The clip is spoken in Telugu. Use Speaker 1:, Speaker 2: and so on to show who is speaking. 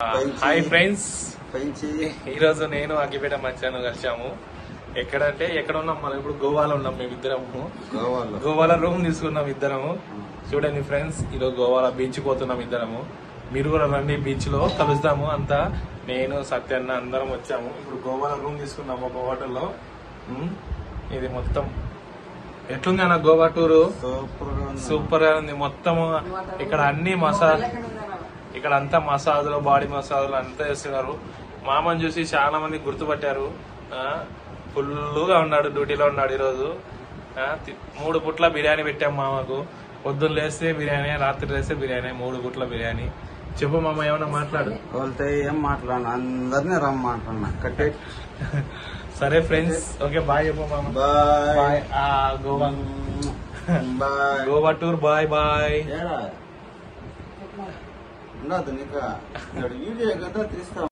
Speaker 1: పెంచి-
Speaker 2: హాయ్ ఫ్రెండ్స్
Speaker 1: పెంచి
Speaker 2: ఈరోజు నేను అగ్గిపేట మధ్యాహ్నం కలిసాము ఎక్కడంటే ఎక్కడ ఉన్నాం మనం ఇప్పుడు గోవాలో ఉన్నాం మేము ఇద్దరము
Speaker 1: గోవాలో
Speaker 2: గోవాలో రూమ్ తీసుకున్నాం ఇద్దరము చూడండి ఫ్రెండ్స్ ఈరోజు గోవాలో బీచ్ పోతున్నాం ఇద్దరము మీరు కూడా రండి బీచ్ లో కలుస్తాము అంతా నేను సత్యన్న అందరం వచ్చాము ఇప్పుడు గోవాలో రూమ్ తీసుకున్నాము ఒక హోటల్లో ఉమ్, ఇది మొత్తం ఎట్లుంది అన్న గోవా టూరు
Speaker 1: సూపర్ గా ఉంది
Speaker 2: సూపర్ గా ఉంది మొత్తం ఇక్కడ అన్ని మసాజ్ ఇక్కడ అంతా మసాజులు బాడీ మసాజులు అంతా చేస్తున్నారు మామని చూసి చాలా మంది గుర్తుపట్టారు ఫుల్గా ఉన్నాడు డ్యూటీలో ఉన్నాడు ఈరోజు ఆ, తి- మూడు పుట్ల బిర్యానీ పెట్టాం మామకు పొద్దున్న లేస్తే బిర్యానీ రాత్రి లేస్తే బిర్యానీ మూడు పుట్ల బిర్యానీ చెప్పు మామ ఏమన్నా మాట్లాడు
Speaker 1: వాళ్ళతో ఏం మాట్లాడను అందరినీ రమ్మంటున్నా కట్టే
Speaker 2: సరే ఫ్రెండ్స్ ఓకే బాయ్ చెప్పు మామ
Speaker 1: బాయ్
Speaker 2: బాయ్ ఆ, Goa
Speaker 1: bye
Speaker 2: Goa tour bye bye
Speaker 1: ఏడా ఉండదు నీకు ఇక్కడ వీడియో కదా తీస్తా